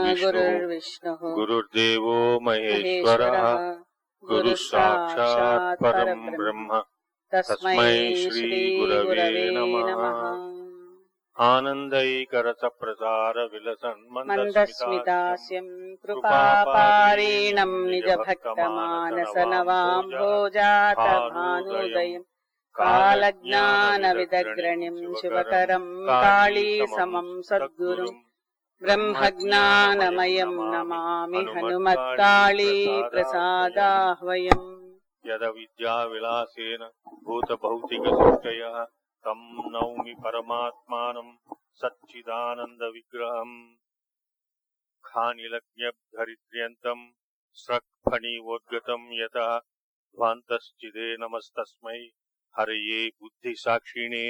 गुरुर्विष्णुः गुरुर्विष्णुः गुरुर्देवो महेश्वरः महेश्वरः गुरुः साक्षात् परं ब्रह्म तस्मै श्रीगुरवे नमः आनन्दैकरसप्रसार विलसन् मन्दस्मितास्यम् कृपापारीणम् निजभक्तमानसनवाम्भोजातभानुदयम् कालज्ञानविदग्रणिम् शिवकरम् काली समम् सद्गुरुम् ब्रह्मज्ञानमयम् नमामि हनुमत्काली प्रसादाह्वयम् यदविद्याविलासेन भूतभौतिकसृष्टयः तं नौमि परमात्मानं सच्चिदानन्दविग्रहम् खानिलज्ञब्धरिद्र्यन्तम् स्रक्फणीवोद्गतम् यतः ध्वान्तश्चिदे नमस्तस्मै हरये बुद्धिसाक्षिणे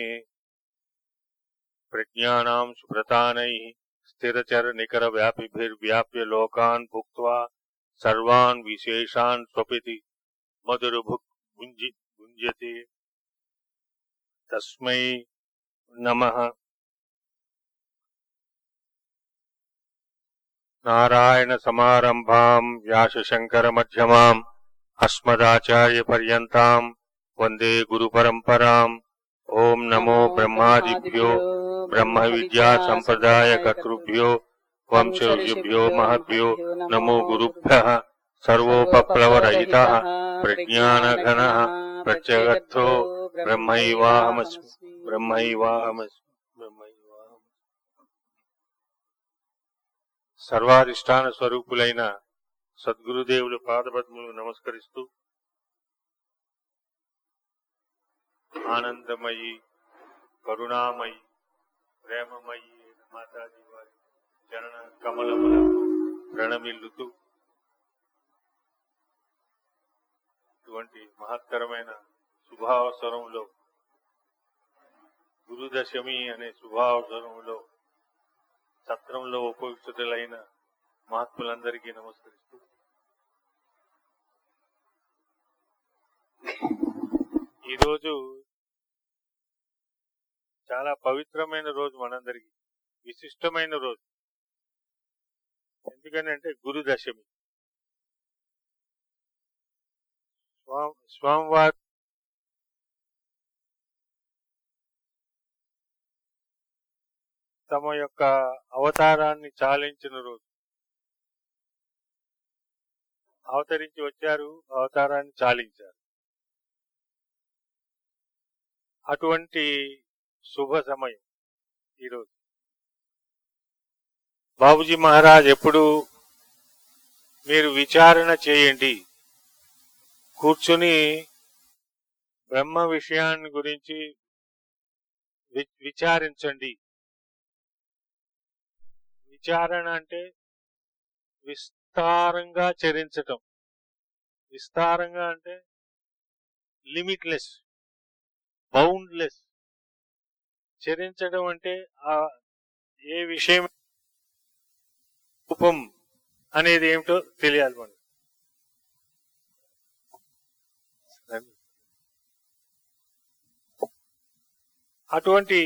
प्रज्ञानाम् सुव्रतानैः स्थिरचरनिकरव्यापिभिर्व्याप्य लोकान् भुक्त्वा सर्वान् विशेषान् स्वपिति मधुरभुक् भुञ्जि भुञ्जते तस्मै नमः नारायणसमारम्भाम् व्यासशङ्करमध्यमाम् अस्मदाचार्यपर्यन्ताम् वन्दे गुरुपरम्पराम् ॐ नमो ब्रह्मादिभ्यो ब्रह्मविद्यासम्प्रदायकर्तृभ्यो वंशऋषिभ्यो महद्भ्यो नमो गुरुभ्यः सर्वोपप्लवरहितः प्रज्ञानघनः प्रत्यगर्थो ब्रह्मैवाहमस्मि బ్రహ్మైవాహమస్మి బ్రహ్మైవాహం సర్వాధిష్టాన స్వరూపులైన సద్గురుదేవుల పాదపద్ములు నమస్కరిస్తూ ఆనందమయి కరుణామయి ప్రేమమయి అయిన మాతాజీ వారి చరణ కమలములకు ప్రణమిల్లుతూ ఇటువంటి మహత్తరమైన శుభావసరంలో గురుదశమి అనే శుభావసరంలో సత్రంలో ఉపయుక్తులైన మహాత్ములందరికీ నమస్కరిస్తూ ఈరోజు చాలా పవిత్రమైన రోజు మనందరికీ విశిష్టమైన రోజు ఎందుకని అంటే గురుదశమి స్వామి స్వామివారి తమ యొక్క అవతారాన్ని చాలించిన రోజు అవతరించి వచ్చారు అవతారాన్ని చాలించారు అటువంటి శుభ సమయం ఈరోజు బాబుజీ మహారాజ్ ఎప్పుడు మీరు విచారణ చేయండి కూర్చుని బ్రహ్మ విషయాన్ని గురించి వి- విచారించండి విచారణ అంటే విస్తారంగా చరించటం విస్తారంగా అంటే లిమిట్లెస్ బౌండ్లెస్ చరించడం అంటే ఆ ఏ విషయం రూపం అనేది ఏమిటో తెలియాలి మనకు అటువంటి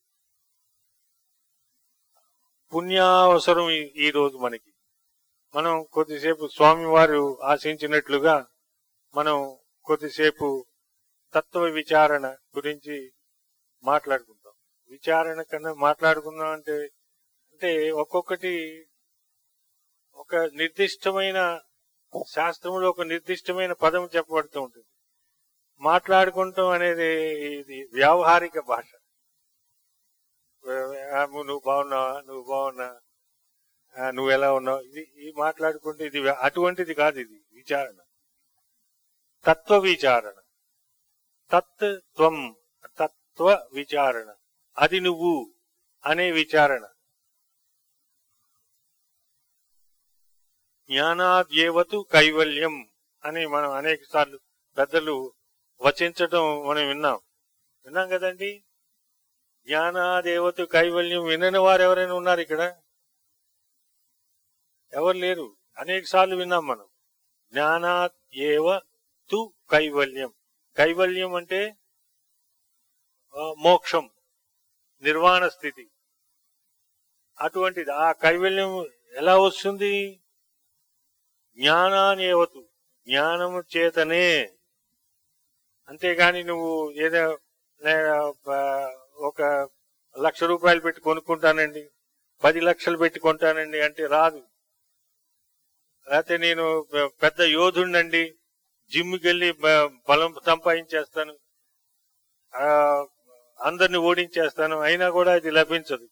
పుణ్యావసరం ఈ- ఈ రోజు మనకి మనం కొద్దిసేపు స్వామివారు ఆశించినట్లుగా మనం కొద్దిసేపు తత్వ విచారణ గురించి మాట్లాడుకుందాం విచారణ కన్నా మాట్లాడుకుందాం అంటే అంటే ఒక్కొక్కటి ఒక నిర్దిష్టమైన శాస్త్రంలో ఒక నిర్దిష్టమైన పదం చెప్పబడుతూ ఉంటుంది మాట్లాడుకుంటాం అనేది ఇది వ్యావహారిక భాష ఆ, నువ్వు బాగున్నావా నువ్వు బాగున్నా ఆ, నువ్వు ఎలా ఉన్నావు ఇది ఈ మాట్లాడుకుంటే ఇది వ్య- అటువంటిది కాదు ఇది విచారణ తత్వ విచారణ తత్ త్వం తత్వ విచారణ అది నువ్వు అనే విచారణ జ్ఞానాద్యేవతు కైవల్యం అని మనం అనేక సార్లు పెద్దలు వచించటం మనం విన్నాం విన్నాం కదండి జ్ఞానాదేవతు కైవల్యం వినని వారు ఎవరైనా ఉన్నారు ఇక్కడ ఎవరు లేరు అనేక సార్లు విన్నాం మనం జ్ఞానాత్ ఏవ తు కైవల్యం కైవల్యం అంటే ఆ, మోక్షం నిర్వాణ స్థితి అటువంటిది ఆ కైవల్యం ఎలా వస్తుంది జ్ఞానానేవతు జ్ఞానము చేతనే అంతేగాని నువ్వు ఏదో నే- ఆ, ఒక లక్ష రూపాయలు పెట్టి కొనుక్కుంటానండి పది లక్షలు పెట్టి కొంటానండి అంటే రాదు లేకపోతే నేను పె- పెద్ద యోధుండండి జిమ్కి వెళ్ళి బ- బలం సంపాదించేస్తాను ఆ, అందరిని ఓడించేస్తాను అయినా కూడా ఇది లభించదు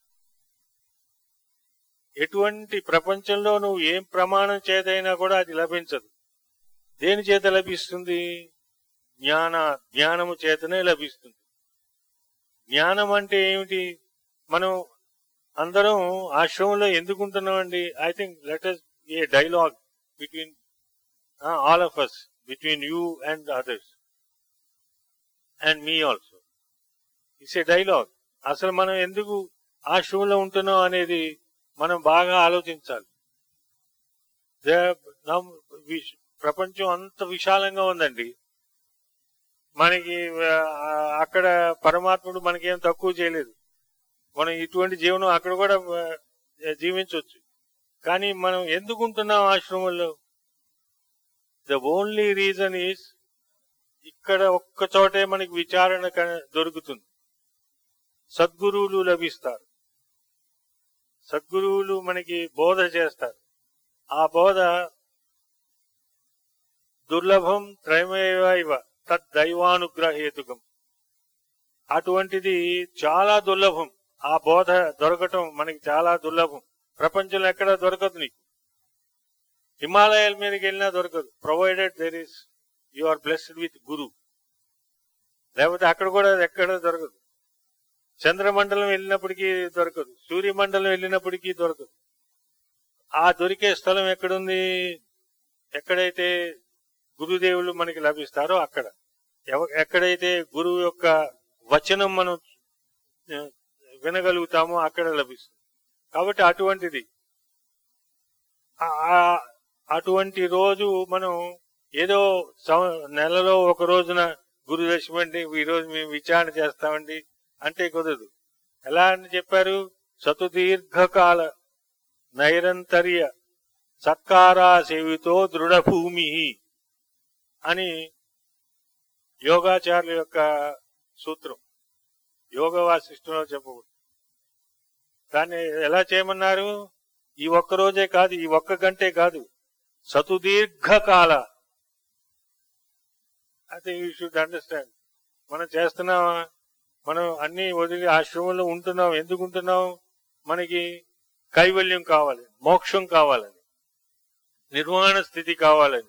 ఎటువంటి ప్రపంచంలో నువ్వు ఏం ప్రమాణం చేతైనా కూడా అది లభించదు దేని చేత లభిస్తుంది జ్ఞాన జ్ఞానము చేతనే లభిస్తుంది జ్ఞానం అంటే ఏమిటి మనం అందరం ఆశ్రమంలో ఎందుకు ఉంటున్నామండి I think let us a dialogue between all of us between you and others and me also it's a dialogue అసలు మనం ఎందుకు ఆశ్రమంలో ఉంటున్నాం అనేది మనం బాగా ఆలోచించాలి దే- నమ్- విశ్- ప్రపంచం అంత విశాలంగా ఉందండి మనకి ఆ, అక్కడ పరమాత్ముడు మనకేం తక్కువ చేయలేదు మనం ఇటువంటి జీవనం అక్కడ కూడా ఆ, జీవించవచ్చు కానీ మనం ఎందుకు ఉంటున్నాం ఆశ్రమంలో ద ఓన్లీ రీజన్ ఈస్ ఇక్కడ ఒక్క చోటే మనకి విచారణ క- దొరుకుతుంది సద్గురువులు లభిస్తారు సద్గురువులు మనకి బోధ చేస్తారు ఆ బోధ దుర్లభం త్రయమేవ ఇవ తద్దైవానుగ్రహేతుకం అటువంటిది చాలా దుర్లభం ఆ బోధ దొరకటం మనకి చాలా దుర్లభం ప్రపంచంలో ఎక్కడ దొరకదు నీకు హిమాలయాల మీదకి వెళ్ళినా దొరకదు provided there is you are blessed with guru లేకపోతే అక్కడ కూడా ఎక్కడ దొరకదు చంద్రమండలం వెళ్ళినప్పటికీ దొరకదు సూర్యమండలం వెళ్ళినప్పటికీ దొరకదు ఆ దొరికే స్థలం ఎక్కడుంది ఎక్కడైతే గురుదేవులు మనకి లభిస్తారో అక్కడ ఎవ- ఎక్కడైతే గురువు యొక్క వచనం మనం ఆ, వినగలుగుతామో అక్కడ లభిస్తుంది కాబట్టి అటువంటిది ఆ- ఆ- అటువంటి రోజు మనం ఏదో సం- నెలలో ఒక రోజున గురుదశమి అండి ఈ రోజు మేము విచారణ చేస్తామండి అంటే కుదరదు ఎలా అని చెప్పారు సతుదీర్ఘకాల నైరంతర్య సత్కారా సేవితో దృఢభూమి అని యోగాచార్యుల యొక్క సూత్రం యోగ వాసిష్టంలో చెప్పకూడదు దాన్ని ఎలా చేయమన్నారు ఈ ఒక్క రోజే కాదు ఈ ఒక్క గంటే కాదు సతుదీర్ఘకాల అయితే యూ షుడ్ అండర్స్టాండ్ మనం చేస్తున్నామా మనం అన్ని వదిలి ఆశ్రమంలో ఉంటున్నాం ఎందుకు ఉంటున్నాం మనకి కైవల్యం కావాలి మోక్షం కావాలని నిర్వాణ స్థితి కావాలని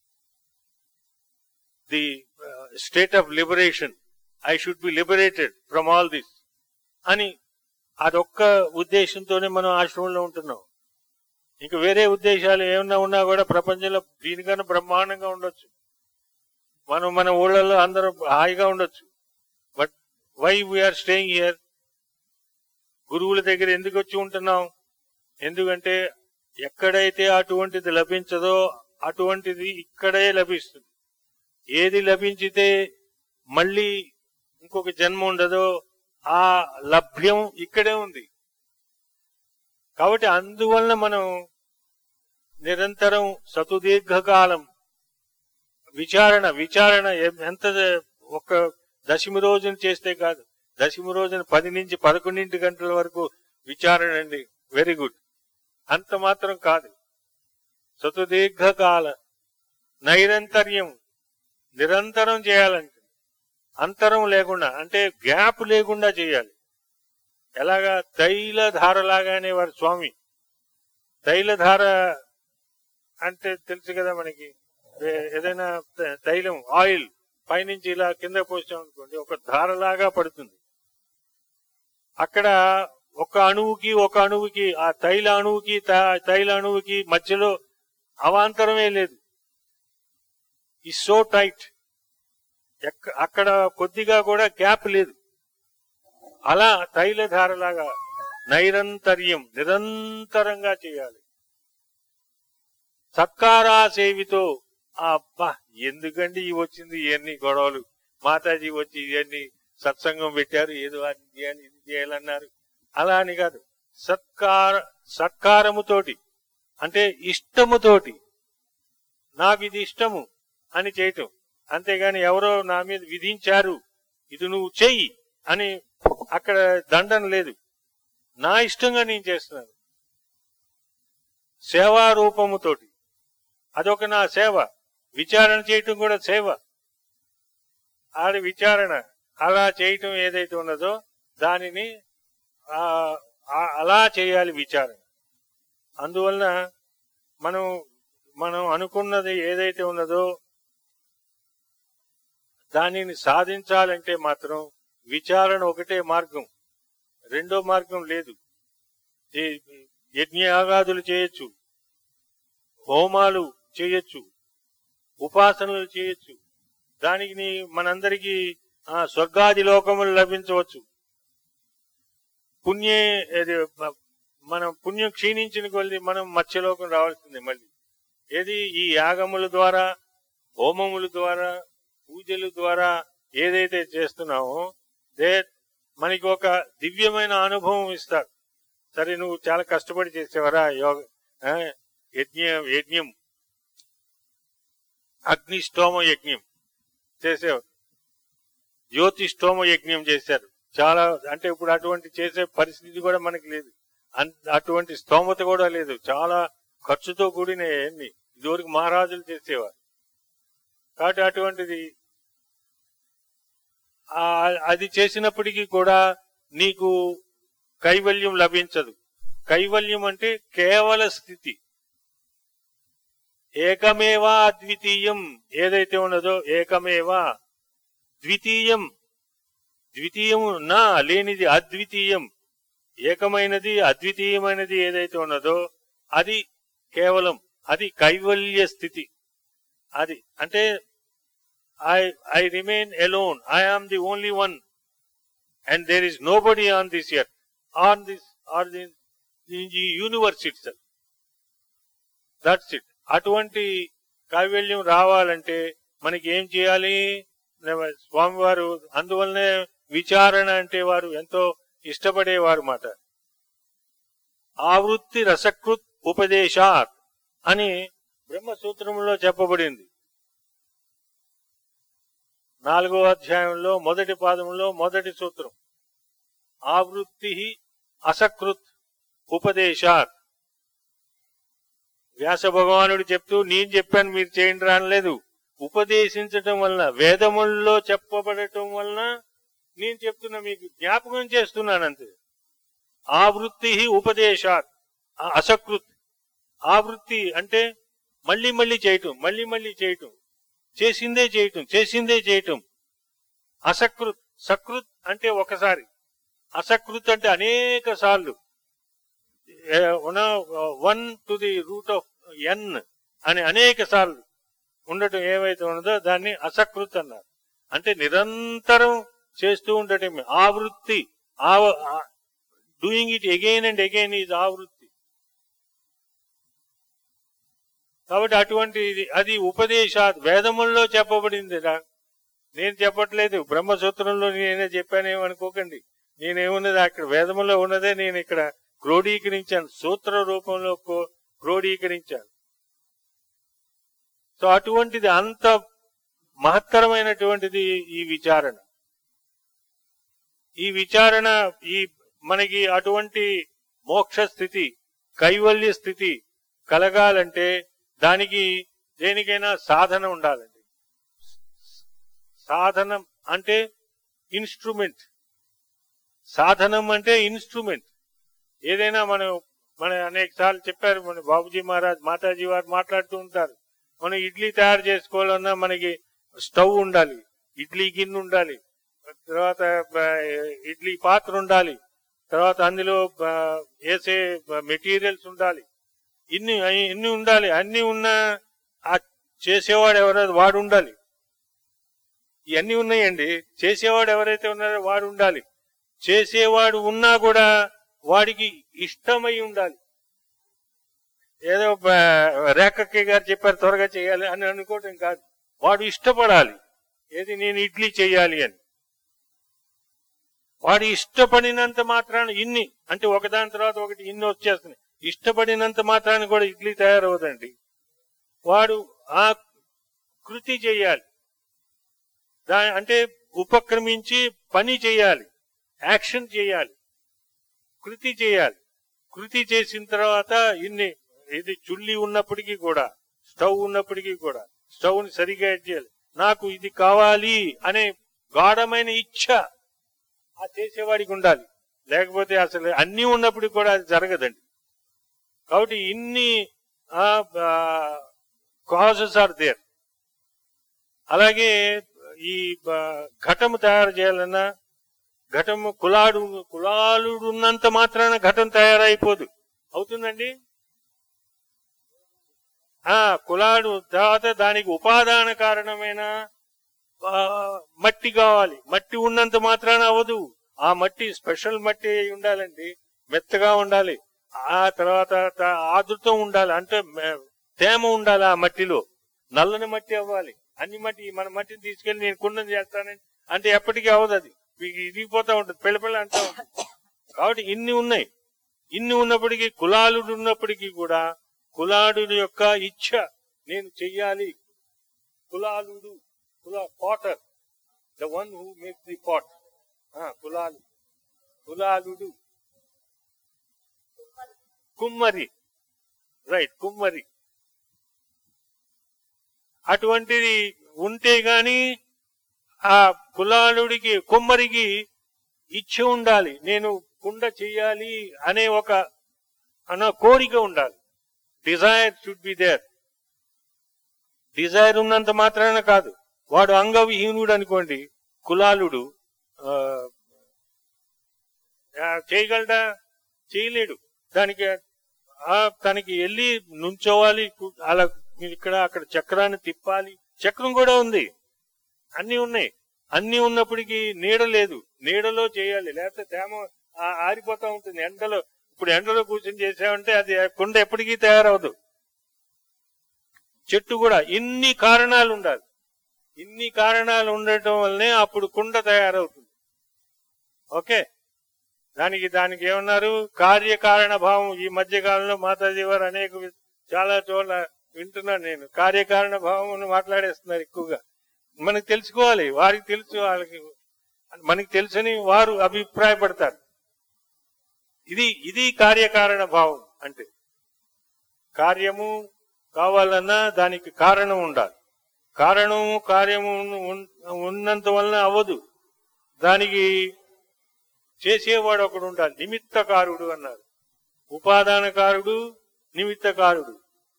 the state of liberation I should be liberated from all this అని అదొక్క ఉద్దేశంతోనే మనం ఆశ్రమంలో ఉంటున్నాం ఇంకా వేరే ఉద్దేశాలు ఏమన్నా ఉన్నా కూడా ప్రపంచంలో దీనికన్నా బ్రహ్మాండంగా ఉండొచ్చు మనం మన ఊళ్ళల్లో అందరం హాయిగా ఉండొచ్చు but why we are staying here గురువుల దగ్గర ఎందుకు వచ్చి ఉంటున్నాం ఎందుకంటే ఎక్కడైతే అటువంటిది లభించదో అటువంటిది ఇక్కడే లభిస్తుంది ఏది లభించితే మళ్ళీ ఇంకొక జన్మ ఉండదో ఆ లభ్యం ఇక్కడే ఉంది కాబట్టి అందువలన మనం నిరంతరం సతుదీర్ఘకాలం విచారణ విచారణ ఎం- ఎంత ఒక దశమి రోజున చేస్తే కాదు దశమి రోజున పది నుంచి పదకొండింటి గంటల వరకు విచారణ అండి వెరీ గుడ్ అంత మాత్రం కాదు సతుదీర్ఘకాల నైరంతర్యం నిరంతరం చేయాలంటే అంతరం లేకుండా అంటే గ్యాప్ లేకుండా చేయాలి ఎలాగా తైలధారలాగానే వారి స్వామి తైలధార అంటే తెలుసు కదా మనకి ఏ- ఏదైనా త- తైలం ఆయిల్ పైనుంచి ఇలా కింద పోసాం అనుకోండి ఒక ధారలాగా పడుతుంది అక్కడ ఒక అణువుకి ఒక అణువుకి ఆ తైల అణువుకి త- తైల అణువుకి మధ్యలో అవాంతరమే లేదు ఈ సో టైట్ ఎక్క- అక్కడ కొద్దిగా కూడా గ్యాప్ లేదు అలా తైలధారలాగా నైరంతర్యం నిరంతరంగా చేయాలి సత్కారా సేవితో అబ్బా ఎందుకండి ఇవి వచ్చింది ఇవన్నీ గొడవలు మాతాజీ వచ్చి ఇవన్నీ సత్సంగం పెట్టారు ఏదో అది చేయాలి ఇది చేయాలన్నారు అలా అని కాదు సత్కార సత్కారముతోటి అంటే ఇష్టముతోటి నాకు ఇది ఇష్టము అని చేయటం అంతేగాని ఎవరో నా మీద విధించారు ఇది నువ్వు చెయ్యి అని అక్కడ దండన లేదు నా ఇష్టంగా నేను చేస్తున్నాను సేవా రూపముతోటి అదొక నా సేవ విచారణ చేయటం కూడా సేవ అది విచారణ అలా చేయటం ఏదైతే ఉన్నదో దానిని ఆ, ఆ, అలా చేయాలి విచారణ అందువలన మనం మనం అనుకున్నది ఏదైతే ఉన్నదో దానిని సాధించాలంటే మాత్రం విచారణ ఒకటే మార్గం రెండో మార్గం లేదు ఈ యజ్ఞయాగాదులు చేయొచ్చు హోమాలు చేయొచ్చు ఉపాసనలు చేయొచ్చు దానికి నీ- మనందరికీ ఆ, స్వర్గాది లోకములు లభించవచ్చు పుణ్యే ఏది, మ- మనం పుణ్యం క్షీణించిన కొద్ది మనం మత్స్యలోకం రావాల్సిందే మళ్ళీ ఏది ఈ యాగముల ద్వారా హోమముల ద్వారా పూజల ద్వారా ఏదైతే చేస్తున్నామో దే మనకి ఒక దివ్యమైన అనుభవం ఇస్తారు సరే నువ్వు చాలా కష్టపడి చేసేవరా యోగ ఆ, యజ్ఞం యజ్ఞం అగ్నిష్టోమ యజ్ఞం చేసేవారు జ్యోతిష్టోమ యజ్ఞం చేశారు చాలా అంటే ఇప్పుడు అటువంటి చేసే పరిస్థితి కూడా మనకి లేదు అన్- అటువంటి స్తోమత కూడా లేదు చాలా ఖర్చుతో కూడిన ఎన్ని ఇదివరకు మహారాజులు చేసేవారు కాబట్టి అటువంటిది ఆ అది చేసినప్పటికీ కూడా నీకు కైవల్యం లభించదు కైవల్యం అంటే కేవల స్థితి ఏకమేవా అద్వితీయం ఏదైతే ఉన్నదో ఏకమేవా ద్వితీయం ద్వితీయం నా లేనిది అద్వితీయం ఏకమైనది అద్వితీయమైనది ఏదైతే ఉన్నదో అది కేవలం అది కైవల్య స్థితి అది అంటే I I remain alone I am the only one and there is nobody on this year on this or the universe itself that's it అటువంటి కైవల్యం రావాలంటే మనకి ఏం చేయాలి స్వామివారు అందువల్లనే విచారణ అంటే వారు ఎంతో ఇష్టపడేవారు మాట ఆవృత్తి రసకృత్ ఉపదేశాత్ అని బ్రహ్మసూత్రంలో చెప్పబడింది నాలుగో అధ్యాయంలో మొదటి పాదంలో మొదటి సూత్రం ఆవృత్తి అసకృత్ ఉపదేశాత్ వ్యాస భగవానుడు చెప్తూ నేను చెప్పాను మీరు చేయండి రానలేదు ఉపదేశించటం వలన వేదముల్లో చెప్పబడటం వలన నేను చెప్తున్నా మీకు జ్ఞాపకం చేస్తున్నాను అంతే ఆవృత్తి ఉపదేశాత్ ఆ అసకృత్ ఆవృత్తి అంటే మళ్ళీ మళ్ళీ చేయటం మళ్ళీ మళ్ళీ చేయటం చేసిందే చేయటం చేసిందే చేయటం అసకృత్ సకృత్ అంటే ఒకసారి అసకృత్ అంటే అనేక సార్లు one to the root of N అని అనేక సార్లు ఉండటం ఏమైతే ఉన్నదో దాన్ని అసకృత్ అన్నారు అంటే నిరంతరం చేస్తూ ఉండటం ఆవృత్తి doing it again and again is ఆవృత్తి కాబట్టి అటువంటి ఇది- అది ఉపదేశాత్ వేదముల్లో చెప్పబడింది రా. నేను చెప్పట్లేదు బ్రహ్మసూత్రంలో నేనే చెప్పానేమనుకోకండి నేనేమున్నది అక్కడ వేదములో ఉన్నదే నేను ఇక్కడ క్రోడీకరించాను సూత్ర రూపంలో కో- క్రోడీకరించాను సో అటువంటిది అంత మహత్తరమైనటువంటిది ఈ విచారణ ఈ విచారణ ఈ మనకి అటువంటి మోక్ష స్థితి కైవల్య స్థితి కలగాలంటే దానికి దేనికైనా సాధన ఉండాలండి సాధనం అంటే ఇన్స్ట్రుమెంట్ సాధనం అంటే ఇన్స్ట్రుమెంట్ ఏదైనా మనం మన అనేక సార్లు చెప్పారు మన బాబుజీ మహారాజ్ మాతాజీ వారు మాట్లాడుతూ ఉంటారు మనం ఇడ్లీ తయారు చేసుకోవాలన్నా మనకి స్టవ్ ఉండాలి ఇడ్లీ గిన్నె ఉండాలి తర్వాత బ- ఇడ్లీ పాత్ర ఉండాలి తర్వాత అందులో బ- వేసే మెటీరియల్స్ ఉండాలి ఇన్ని ఇన్ని ఉండాలి అన్ని ఉన్న ఆ చేసేవాడు ఎవరైతే వాడు ఉండాలి ఇవన్నీ ఉన్నాయండి చేసేవాడు ఎవరైతే ఉన్నారో వాడు ఉండాలి చేసేవాడు ఉన్నా కూడా వాడికి ఇష్టమై ఉండాలి ఏదో బ- రేఖకి గారు చెప్పారు త్వరగా చేయాలి అని అనుకోవటం కాదు వాడు ఇష్టపడాలి ఏది నేను ఇడ్లీ చేయాలి అని వాడు ఇష్టపడినంత మాత్రాన ఇన్ని అంటే ఒకదాని తర్వాత ఒకటి ఇన్ని వచ్చేస్తున్నాయి ఇష్టపడినంత మాత్రాన కూడా ఇడ్లీ తయారవదండి వాడు ఆ కృతి చేయాలి దా అంటే ఉపక్రమించి పని చేయాలి యాక్షన్ చేయాలి కృతి చేయాలి కృతి చేసిన తర్వాత ఇన్ని ఇది చుల్లి ఉన్నప్పటికీ కూడా స్టవ్ ఉన్నప్పటికీ కూడా స్టవ్ ని సరిగా యాడ్ చేయాలి నాకు ఇది కావాలి అనే గాఢమైన ఇచ్ఛ ఆ చేసేవాడికి ఉండాలి లేకపోతే అసలు అన్ని ఉన్నప్పటికీ కూడా అది జరగదండి కాబట్టి ఇన్ని కాజెస్ ఆర్ దేర్ అలాగే ఈ బ- ఘటము తయారు చేయాలన్నా ఘటము కులాడు కులాలుడు ఉన్నంత మాత్రాన ఘటం తయారైపోదు అవుతుందండి ఆ కులాడు తర్వాత దానికి ఉపాదాన కారణమైన ఆ, మట్టి కావాలి మట్టి ఉన్నంత మాత్రాన అవ్వదు ఆ మట్టి స్పెషల్ మట్టి అయి ఉండాలండి మెత్తగా ఉండాలి ఆ తర్వాత త- ఆదృతం ఉండాలి అంటే మె- తేమ ఉండాలి ఆ మట్టిలో నల్లని మట్టి అవ్వాలి అన్ని మట్టి మన మట్టిని తీసుకెళ్లి నేను కుండం చేస్తానని అంటే ఎప్పటికీ అవ్వదు అది ఇది- ఇరిగిపోతా ఉంటుంది పెళ్ళ పెళ్ళ అంటా ఉంటుంది కాబట్టి ఇన్ని ఉన్నాయి ఇన్ని ఉన్నప్పటికీ కులాలుడు ఉన్నప్పటికీ కూడా కులాడు యొక్క ఇచ్ఛ నేను చెయ్యాలి కులాలుడు కులా potter the one who make the pot కులాలు కులాలుడు కుమ్మరి రైట్ కుమ్మరి అటువంటిది ఉంటే గాని ఆ కులాలుడికి కుమ్మరికి ఇచ్చ ఉండాలి నేను కుండ చెయ్యాలి అనే ఒక అన్న కోరిక ఉండాలి desire should be there desire ఉన్నంత మాత్రాన కాదు వాడు అంగవిహీనుడు అనుకోండి కులాలుడు ఆ, ఆ, చేయగలడా చేయలేడు దానికి ఆ తనకి వెళ్ళి నుంచోవాలి కు- అలా ఇక్కడ అక్కడ చక్రాన్ని తిప్పాలి చక్రం కూడా ఉంది అన్ని ఉన్నాయి అన్ని ఉన్నప్పటికీ నీడ లేదు నీడలో చేయాలి లేకపోతే తేమ ఆ- ఆరిపోతా ఉంటుంది ఎండలో ఇప్పుడు ఎండలో కూర్చొని చేసామంటే అది కుండ ఎప్పటికీ తయారవదు చెట్టు కూడా ఇన్ని కారణాలు ఉండాలి ఇన్ని కారణాలు ఉండటం వల్లనే అప్పుడు కుండ తయారవుతుంది ఓకే దానికి దానికి ఏమన్నారు కార్యకారణ భావం ఈ మధ్య కాలంలో మాతాజీ వారు అనేక వి- చాలా చోట్ల వింటున్నాను నేను కార్యకారణ భావం అని మాట్లాడేస్తున్నారు ఎక్కువగా మనకు తెలుసుకోవాలి వారికి తెలుసు వాళ్ళకి మనకి తెలుసని వారు అభిప్రాయపడతారు ఇది ఇది కార్యకారణ భావం అంటే కార్యము కావాలన్నా దానికి కారణం ఉండాలి కారణము కార్యము ఉన్- ఉన్నంత వలన అవ్వదు దానికి చేసేవాడు ఒకడు ఉండాలి నిమిత్తకారుడు అన్నారు ఉపాదానకారుడు నిమిత్తకారుడు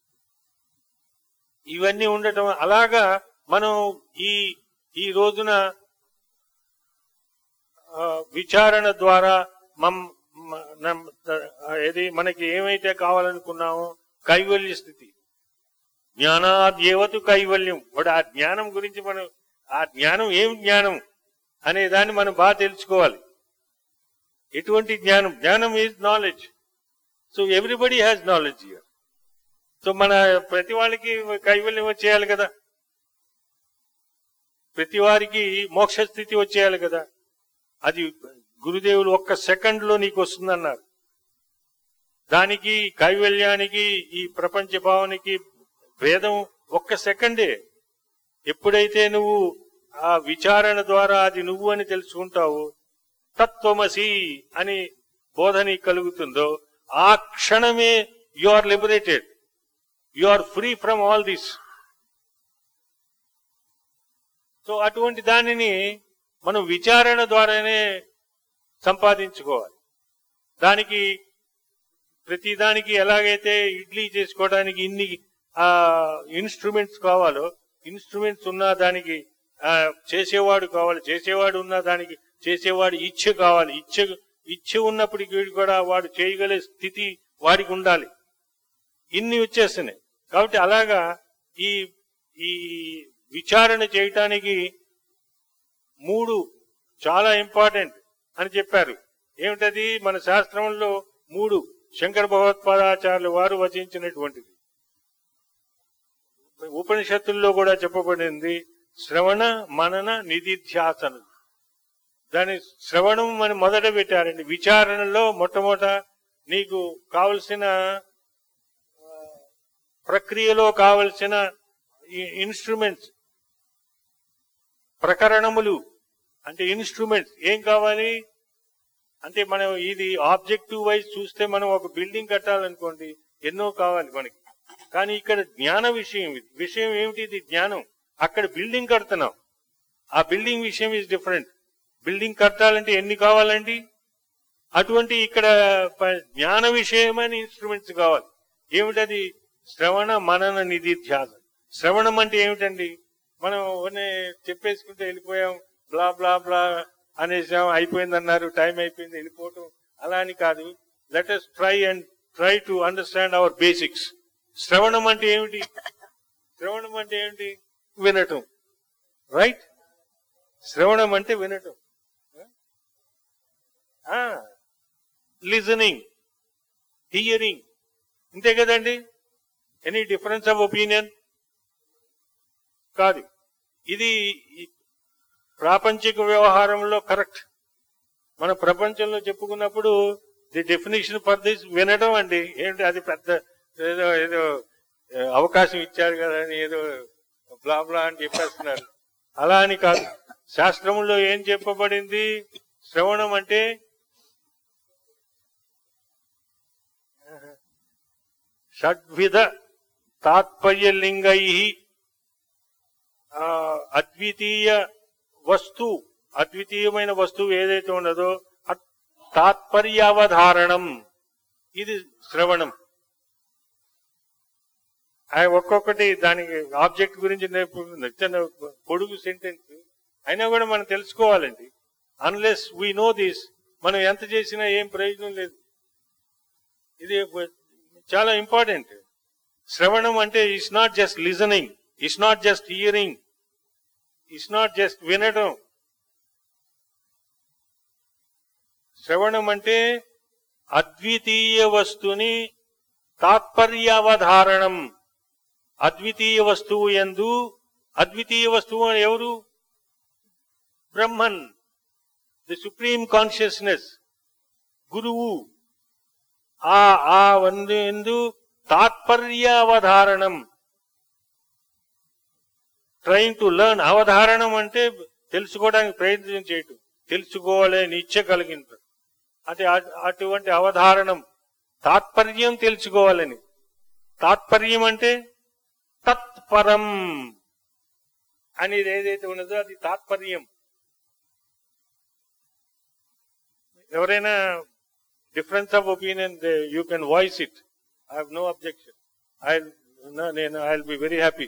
ఇవన్నీ ఉండటం అలాగా మనం ఈ ఈ రోజున ఆ, విచారణ ద్వారా మమ్ మ- నమ్- ఆ, ఏది మనకి ఏమైతే కావాలనుకున్నామో కైవల్య స్థితి జ్ఞానాద్యేవతు కైవల్యం వాడు ఆ జ్ఞానం గురించి మనం ఆ జ్ఞానం ఏం జ్ఞానం అనే దాన్ని మనం బాగా తెలుసుకోవాలి ఎటువంటి జ్ఞానం జ్ఞానం is knowledge so everybody has knowledge here so మన ప్రతి వాళ్ళకి కైవల్యం వచ్చేయాలి కదా ప్రతి వారికి మోక్ష స్థితి వచ్చేయాలి కదా అది గురుదేవులు ఒక్క సెకండ్ లో నీకు వస్తుందన్నారు దానికి కైవల్యానికి ఈ ప్రపంచ భావనకి భేదం ఒక్క సెకండే ఎప్పుడైతే నువ్వు ఆ విచారణ ద్వారా అది నువ్వు అని తెలుసుకుంటావో తత్వమసి అని బోధని కలుగుతుందో ఆ క్షణమే you are liberated you are free from all this so అటువంటి దానిని మనం విచారణ ద్వారానే సంపాదించుకోవాలి దానికి ప్రతి దానికి ఎలాగైతే ఇడ్లీ చేసుకోవడానికి ఇన్ని ఆ ఇన్స్ట్రుమెంట్స్ కావాలో ఇన్స్ట్రుమెంట్స్ ఉన్న దానికి ఆ, చేసేవాడు కావాలి చేసేవాడు ఉన్న దానికి చేసేవాడు ఇచ్చ కావాలి ఇచ్చ ఇచ్చ ఉన్నప్పటికీ వీడు కూడా వాడు చేయగలే స్థితి వాడికి ఉండాలి ఇన్ని వచ్చేస్తున్నాయి కాబట్టి అలాగా ఈ ఈ విచారణ చేయటానికి మూడు చాలా ఇంపార్టెంట్ అని చెప్పారు ఏమిటది మన శాస్త్రంలో మూడు శంకర భగవత్పాదాచార్యులు వారు వచించినటువంటిది ఉపనిషత్తుల్లో కూడా చెప్పబడింది శ్రవణ మనన నిధిధ్యాసన దాని శ్రవణం అని మొదట పెట్టారండి విచారణలో మొట్టమొదట నీకు కావలసిన ఆ, ప్రక్రియలో కావలసిన ఇన్స్ట్రుమెంట్స్ ప్రకరణములు అంటే ఇన్స్ట్రుమెంట్స్ ఏం కావాలి అంటే మనం ఇది ఆబ్జెక్టివ్ వైజ్ చూస్తే మనం ఒక బిల్డింగ్ కట్టాలనుకోండి ఎన్నో కావాలి మనకి కానీ ఇక్కడ జ్ఞాన విషయం ఇది విషయం ఏమిటి ఇది జ్ఞానం అక్కడ బిల్డింగ్ కడుతున్నాం ఆ బిల్డింగ్ విషయం ఇస్ డిఫరెంట్ బిల్డింగ్ కట్టాలంటే ఎన్ని కావాలండి అటువంటి ఇక్కడ ప- జ్ఞాన విషయమైన ఇన్స్ట్రుమెంట్స్ కావాలి ఏమిటది శ్రవణ మనన నిధిధ్యాస శ్రవణం అంటే ఏమిటండి మనం ఓనే చెప్పేసుకుంటే వెళ్ళిపోయాం బ్లా బ్లా బ్లా అనేసాం అయిపోయింది అన్నారు టైం అయిపోయింది వెళ్ళిపోవటం అలా అని కాదు let us try and try to understand our basics శ్రవణం అంటే ఏమిటి శ్రవణం అంటే ఏమిటి వినటం రైట్ శ్రవణం అంటే వినటం లిజనింగ్ హియరింగ్ ఇంతే కదండి ఎనీ డిఫరెన్స్ ఆఫ్ ఒపీనియన్ కాదు ఇది ఈ ప్రాపంచిక వ్యవహారంలో కరెక్ట్ మన ప్రపంచంలో చెప్పుకున్నప్పుడు ది డెఫినేషన్ ఫర్ దిస్ వినడం అండి ఏంటి అది పెద్ద ఏదో ఏదో ఏ, అవకాశం ఇచ్చారు కదా అని ఏదో బ్లా బ్లా అని చెప్పేస్తున్నారు అలా అని కాదు శాస్త్రములో ఏం చెప్పబడింది శ్రవణం అంటే షడ్విధ తాత్పర్యలింగై ఆ, అద్వితీయ వస్తు అద్వితీయమైన వస్తువు ఏదైతే ఉన్నదో అత్- తాత్పర్యావధారణం ఇది శ్రవణం ఆ ఒక్కొక్కటి దానికి ఆబ్జెక్ట్ గురించి నేర్పుతుంది చిన్న పొడుగు సెంటెన్స్ అయినా కూడా మనం తెలుసుకోవాలండి అన్లెస్ వీ నో దిస్ మనం ఎంత చేసినా ఏం ప్రయోజనం లేదు ఇది చాలా ఇంపార్టెంట్ శ్రవణం అంటే it's not just listening it's not just hearing it's not just వినడం శ్రవణం అంటే అద్వితీయ వస్తుని తాత్పర్యావధారణం అద్వితీయ వస్తువు ఎందు అద్వితీయ వస్తువు అని ఎవరు బ్రహ్మన్ ది సుప్రీం కాన్షియస్నెస్ గురువు ఆ ఆ వందు ఎందు తాత్పర్యావధారణం ట్రైన్ టు లెర్న్ అవధారణం అంటే తెలుసుకోవడానికి ప్రయత్నం చేయటం తెలుసుకోవాలి నిత్య కలిగింది అంటే అ- అటువంటి అవధారణం తాత్పర్యం తెలుసుకోవాలని తాత్పర్యం అంటే తత్పరం అనేది ఏదైతే ఉన్నదో అది తాత్పర్యం ఎవరైనా difference of opinion you can voice it I have no objection I నేను I will be very happy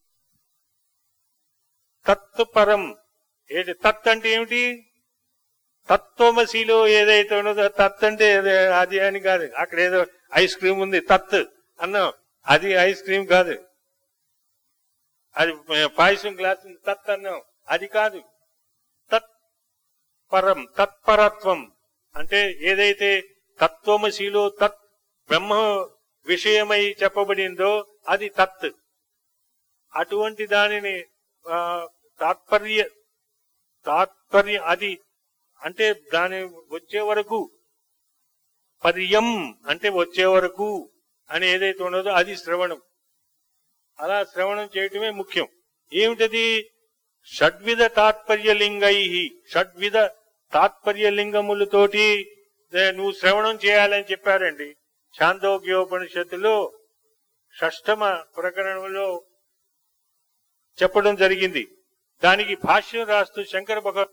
తత్పరం ఏది తత్ అంటే ఏమిటి తత్వమసిలో ఏదైతే ఉన్నదో తత్ అంటే ఏది- అది అని కాదు అక్కడ ఏదో ఐస్ క్రీమ్ ఉంది తత్ అన్నాం అది ఐస్ క్రీమ్ కాదు అది పాయసం గ్లాస్ ఉంది తత్ అన్నాం అది కాదు తత్ పరం తత్పరత్వం అంటే ఏదైతే తత్వమసిలో తత్ బ్రహ్మ విషయమై చెప్పబడిందో అది తత్ అటువంటి దానిని ఆ, తాత్పర్య తాత్పర్య అది అంటే దాని వచ్చే వరకు పర్యం అంటే వచ్చే వరకు అని ఏదైతే ఉన్నదో అది శ్రవణం అలా శ్రవణం చేయటమే ముఖ్యం ఏమిటది షడ్విధ తాత్పర్యలింగై షడ్విధ తాత్పర్యలింగములతోటి దే- నువ్వు శ్రవణం చేయాలని చెప్పారండి చాందోగ్యోపనిషత్తులో షష్టమ ప్రకరణంలో చెప్పడం జరిగింది దానికి భాష్యం రాస్తూ శంకర భగవత్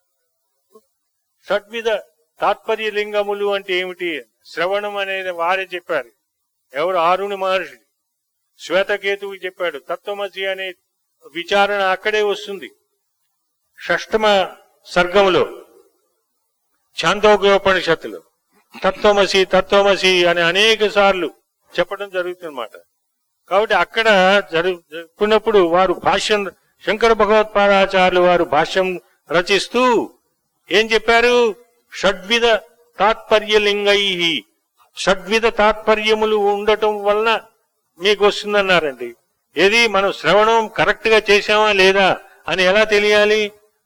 షడ్విధ తాత్పర్య లింగములు అంటే ఏమిటి శ్రవణం అనేది వారే చెప్పారు ఎవరు ఆరుని మహర్షి శ్వేతకేతువు చెప్పాడు తత్వమసి అనే విచారణ అక్కడే వస్తుంది షష్టమ సర్గములో ఛాందోగ్యోపనిషత్తులు తత్వమసి తత్వమసి అని అనేక సార్లు చెప్పడం జరుగుతుందన్నమాట కాబట్టి అక్కడ జరు జరుపుకున్నప్పుడు వారు భాష్యం శంకర భగవత్పాదాచార్యులు వారు భాష్యం రచిస్తూ ఏం చెప్పారు షడ్విధ తాత్పర్యలింగై షడ్విధ తాత్పర్యములు ఉండటం వలన మీకు వస్తుందన్నారండి ఏది మనం శ్రవణం కరెక్ట్ గా చేశామా లేదా అని ఎలా తెలియాలి